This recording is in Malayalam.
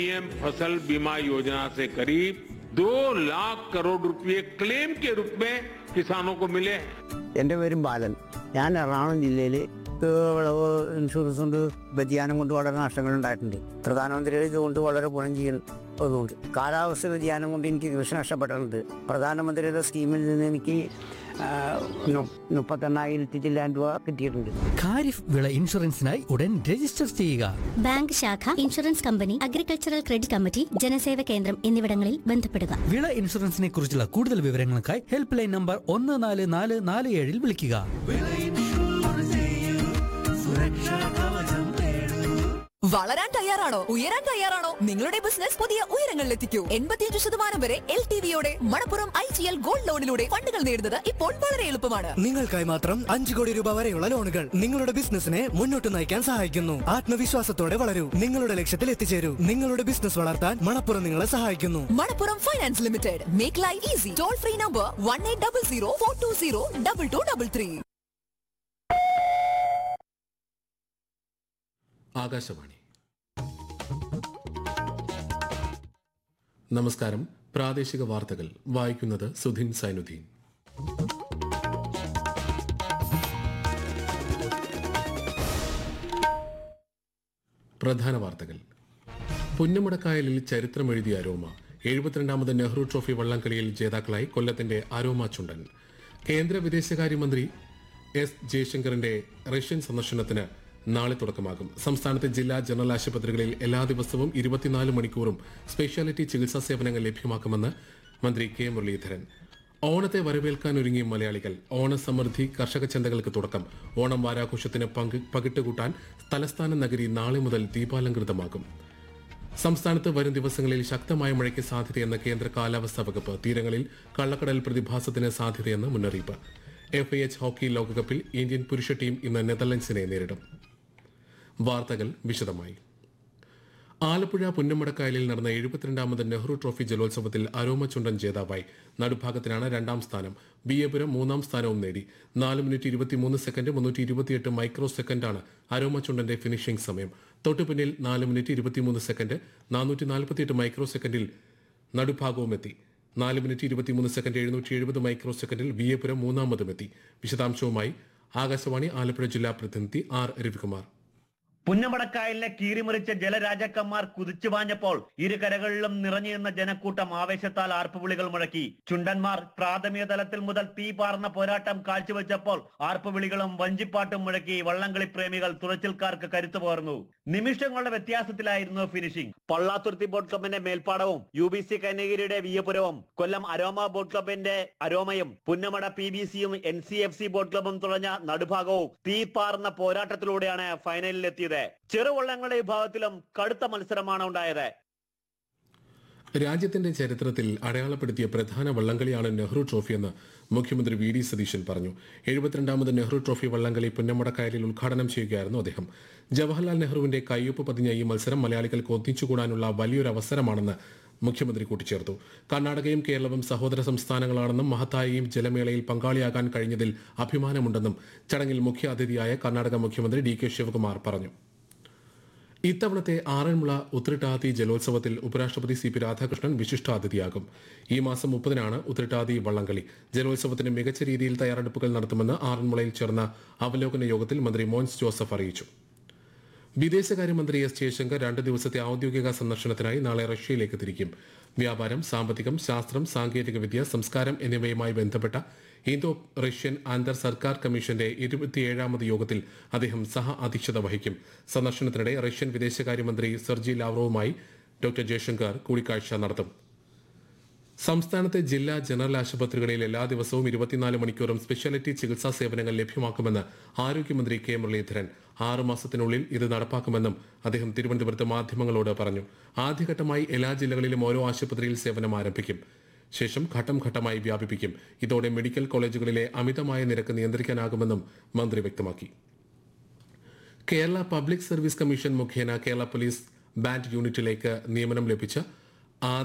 पीएम फसल बीमा योजना से करीब दो लाख करोड़ रुपए क्लेम के रूप में किसानों को मिले हैं എൻ്റെ പേരും ബാലൻ ഞാൻ എറണാകുളം ജില്ലയിൽ വിളവ് ഇൻഷുറൻസ് കൊണ്ട് വ്യതിയാനം കൊണ്ട് വളരെ നഷ്ടങ്ങൾ ഉണ്ടായിട്ടുണ്ട് പ്രധാനമന്ത്രിയുടെ ഇതുകൊണ്ട് വളരെ ഗുണം ചെയ്യുന്നതുകൊണ്ട് കാലാവസ്ഥ വ്യതിയാനം കൊണ്ട് എനിക്ക് കൃഷി നഷ്ടപ്പെട്ടിട്ടുണ്ട് പ്രധാനമന്ത്രിയുടെ സ്കീമിൽ നിന്ന് എനിക്ക് ആ, നു- മുപ്പത്തെണ്ണായിരത്തി ചില്ലാൻ രൂപ കിട്ടിയിട്ടുണ്ട് ഖാരിഫ് വിള ഇൻഷുറൻസിനായി ഉടൻ രജിസ്റ്റർ ചെയ്യുക ബാങ്ക് ശാഖ insurance company agricultural credit committee ജനസേവ കേന്ദ്രം എന്നിവിടങ്ങളിൽ ബന്ധപ്പെടുക വിള ഇൻഷുറൻസിനെ കുറിച്ചുള്ള കൂടുതൽ വിവരങ്ങൾക്കായി ഹെൽപ്പ് ലൈൻ നമ്പർ ഒന്ന് നാല് നാല് നാല് ഏഴിൽ വിളിക്കുക വളരാൻ തയ്യാറാണോ ഉയരാൻ തയ്യാറാണോ നിങ്ങളുടെ ബിസിനസ് പുതിയ ഉയരങ്ങളിലെത്തിക്കൂ എൺപത്തിയഞ്ച് ശതമാനം വരെ എൽ ടി വിയോടെ Manappuram I G L gold ലോണിലൂടെ ഫണ്ടുകൾ നേടുന്നത് ഇപ്പോൾ വളരെ എളുപ്പമാണ് നിങ്ങൾക്കായി മാത്രം അഞ്ചു കോടി രൂപ വരെയുള്ള ലോണുകൾ നിങ്ങളുടെ ബിസിനസിനെ മുന്നോട്ട് നയിക്കാൻ സഹായിക്കുന്നു ആത്മവിശ്വാസത്തോടെ വളരൂ നിങ്ങളുടെ ലക്ഷ്യത്തിൽ എത്തിച്ചേരൂ നിങ്ങളുടെ ബിസിനസ് വളർത്താൻ മണപ്പുറം നിങ്ങളെ സഹായിക്കുന്നു Manappuram finance limited make life easy toll free number one eight double zero four two zero double two double three Akashvani നമസ്കാരം പ്രാദേശിക വാർത്തകൾ വായിക്കുന്നത് സുധിൻ സൈനുദ്ദീൻ പ്രധാന വാർത്തകൾ പുന്നമടക്കായലിൽ ചരിത്രമെഴുതിയ അരോമ എഴുപത്തിരണ്ടാമത് നെഹ്റു ട്രോഫി വള്ളംകളിയിൽ ജേതാക്കളായി കൊല്ലത്തിന്റെ അരോമ ചുണ്ടൻ കേന്ദ്ര വിദേശകാര്യമന്ത്രി എസ് ജയശങ്കറിന്റെ റഷ്യൻ സന്ദർശനത്തിന് നാളെ തുടക്കമാകും സംസ്ഥാനത്തെ ജില്ലാ ജനറൽ ആശുപത്രികളിൽ എല്ലാ ദിവസവും ഇരുപത്തിനാല് മണിക്കൂറും സ്പെഷ്യാലിറ്റി ചികിത്സാ സേവനങ്ങൾ ലഭ്യമാക്കുമെന്ന് മന്ത്രി കെ മുരളീധരൻ ഓണത്തെ വരവേൽക്കാൻ ഒരുങ്ങി മലയാളികൾ ഓണസമൃദ്ധി കർഷക ചന്തകൾക്ക് തുടക്കം ഓണം വാരാഘോഷത്തിന് പങ്ക് പകിട്ടുകൂട്ടാൻ തലസ്ഥാന നഗരി നാളെ മുതൽ ദീപാലങ്കൃതമാകും സംസ്ഥാനത്ത് വരും ദിവസങ്ങളിൽ ശക്തമായ മഴയ്ക്ക് സാധ്യതയെന്ന് കേന്ദ്ര കാലാവസ്ഥാ വകുപ്പ് തീരങ്ങളിൽ കള്ളക്കടൽ പ്രതിഭാസത്തിന് സാധ്യതയെന്ന് മുന്നറിയിപ്പ് എഫ് എച്ച് ഹോക്കി ലോകകപ്പിൽ ഇന്ത്യൻ പുരുഷ ടീം ഇന്ന് നെതർലൻഡ്സിനെ നേരിടും വാർത്തകൾ വിശദമായി ആലപ്പുഴ പുന്നമടക്കായലിൽ നടന്ന എഴുപത്തിരണ്ടാമത് നെഹ്റു ട്രോഫി ജലോത്സവത്തിൽ അരോമ ചുണ്ടൻ ജേതാവായി നടുഭാഗത്തിനാണ് രണ്ടാം സ്ഥാനം ബിയപുരം മൂന്നാം സ്ഥാനവും നേടി നാല് മിനിറ്റ് ഇരുപത്തിമൂന്ന് സെക്കൻഡ് മുന്നൂറ്റി ഇരുപത്തിയെട്ട് മൈക്രോ സെക്കൻഡാണ് അരോമ ചുണ്ടന്റെ ഫിനിഷിംഗ് സമയം തൊട്ടുപിന്നിൽ നാല് മിനിറ്റ് ഇരുപത്തിമൂന്ന് സെക്കൻഡ് നാനൂറ്റി നാൽപ്പത്തിയെട്ട് മൈക്രോ സെക്കൻഡിൽ നടുഭാഗവും എത്തി നാല് മിനിറ്റ് ഇരുപത്തിമൂന്ന് സെക്കൻഡ് എഴുന്നൂറ്റി എഴുപത് മൈക്രോ സെക്കൻഡിൽ വിയപുരം മൂന്നാമതുമെത്തി വിശദാംശവുമായി ആകാശവാണി ആലപ്പുഴ ജില്ലാ പ്രതിനിധി ആർ രവികുമാർ പുന്നമടക്കായലിനെ കീറിമുറിച്ച ജലരാജാക്കന്മാർ കുതിച്ചുപാഞ്ഞപ്പോൾ ഇരു കരകളിലും നിറഞ്ഞു നിന്ന ജനക്കൂട്ടം ആവേശത്താൽ ആർപ്പുവിളികൾ മുഴക്കി ചുണ്ടന്മാർ പ്രാഥമിക തലത്തിൽ മുതൽ തീ പാർന്ന പോരാട്ടം കാഴ്ചവെച്ചപ്പോൾ ആർപ്പുവിളികളും വഞ്ചിപ്പാട്ടും മുഴക്കി വള്ളംകളി പ്രേമികൾ തുഴച്ചിൽക്കാർക്ക് കരുത്തു പകർന്നു നിമിഷങ്ങളുടെ വ്യത്യാസത്തിലായിരുന്നു ഫിനിഷിംഗ് പള്ളാത്തുരുത്തി ബോട്ട് ക്ലബിന്റെ മേൽപ്പാടവും യു ബി സി കന്യഗിരിയുടെ വിയപുരവും കൊല്ലം അരോമ ബോട്ട് ക്ലബിന്റെ അരോമയും പുന്നമട പി ബി സിയും N C F C boat ക്ലബും തുഴഞ്ഞ നടുഭാഗവും തീ പാർന്ന പോരാട്ടത്തിലൂടെയാണ് ഫൈനലിലെത്തിയത് ചെറുവള്ളങ്ങളുടെ വിഭാഗത്തിലും കടുത്ത മത്സരമാണ് ഉണ്ടായത് രാജ്യത്തിന്റെ ചരിത്രത്തിൽ അടയാളപ്പെടുത്തിയ പ്രധാന വള്ളംകളിയാണ് നെഹ്റു ട്രോഫി എന്ന് മുഖ്യമന്ത്രി വി ഡി സതീശൻ പറഞ്ഞു എഴുപത്തിരണ്ടാമത് നെഹ്റു ട്രോഫി വള്ളംകളി പുന്നമടക്കായലിൽ ഉദ്ഘാടനം ചെയ്യുകയായിരുന്നു അദ്ദേഹം ജവഹർലാൽ നെഹ്റുവിന്റെ കയ്യൊപ്പ് പതിഞ്ഞ ഈ മത്സരം മലയാളികൾക്ക് ഒന്നിച്ചുകൂടാനുള്ള വലിയൊരു അവസരമാണെന്ന് മുഖ്യമന്ത്രി കൂട്ടിച്ചേർത്തു കർണാടകയും കേരളവും സഹോദര സംസ്ഥാനങ്ങളാണെന്നും മഹത്തായ ഈ ജലമേളയിൽ പങ്കാളിയാകാൻ കഴിഞ്ഞതിൽ അഭിമാനമുണ്ടെന്നും ചടങ്ങിൽ മുഖ്യ അതിഥിയായ കർണാടക മുഖ്യമന്ത്രി ഡി കെ ശിവകുമാർ പറഞ്ഞു ഇത്തവണത്തെ ആറന്മുള ഉത്രട്ടാതി ജലോത്സവത്തിൽ ഉപരാഷ്ട്രപതി സി പി രാധാകൃഷ്ണൻ വിശിഷ്ടാതിഥിയാകും ഈ മാസം മുപ്പതിനാണ് ഉത്രട്ടാതി വള്ളംകളി ജലോത്സവത്തിന് മികച്ച രീതിയിൽ തയ്യാറെടുപ്പുകൾ നടത്തുമെന്ന് ആറന്മുളയിൽ ചേർന്ന അവലോകന യോഗത്തിൽ മന്ത്രി മോൻസ് ജോസഫ് അറിയിച്ചു വിദേശകാര്യമന്ത്രി എസ് ജയശങ്കർ രണ്ട് ദിവസത്തെ ഔദ്യോഗിക സന്ദർശനത്തിനായി നാളെ റഷ്യയിലേക്ക് തിരിക്കും വ്യാപാരം സാമ്പത്തികം ശാസ്ത്രം സാങ്കേതികവിദ്യ സംസ്കാരം എന്നിവയുമായി ബന്ധപ്പെട്ട ഇന്തോ റഷ്യൻ അന്തർ സർക്കാർ കമ്മീഷന്റെ ഇരുപത്തിയേഴാമത് യോഗത്തിൽ അദ്ദേഹം സഹ അധ്യക്ഷത വഹിക്കും സന്ദർശനത്തിനിടെ റഷ്യൻ വിദേശകാര്യമന്ത്രി സെർജി ലാവ്റോവുമായി ഡോക്ടർ ജയശങ്കർ കൂടിക്കാഴ്ച നടത്തും സംസ്ഥാനത്തെ ജില്ലാ ജനറൽ ആശുപത്രികളിൽ എല്ലാ ദിവസവും ഇരുപത്തിനാല് മണിക്കൂറും സ്പെഷ്യാലിറ്റി ചികിത്സാ സേവനങ്ങൾ ലഭ്യമാക്കുമെന്ന് ആരോഗ്യമന്ത്രി കെ മുരളീധരൻ ആറു മാസത്തിനുള്ളിൽ ഇത് നടപ്പാക്കുമെന്നും അദ്ദേഹം തിരുവനന്തപുരത്ത് മാധ്യമങ്ങളോട് പറഞ്ഞു ആദ്യഘട്ടമായി എല്ലാ ജില്ലകളിലും ഓരോ ആശുപത്രിയിൽ സേവനം ആരംഭിക്കും ശേഷം ഘട്ടം ഘട്ടമായി വ്യാപിപ്പിക്കും ഇതോടെ മെഡിക്കൽ കോളേജുകളിലെ അമിതമായ നിരക്ക് നിയന്ത്രിക്കാനാകുമെന്നും മന്ത്രി വ്യക്തമാക്കി കേരള പബ്ലിക് സർവീസ് കമ്മീഷൻ മുഖേന കേരള പോലീസ് ബാൻഡ് യൂണിറ്റിലേക്ക് നിയമനം ലഭിച്ച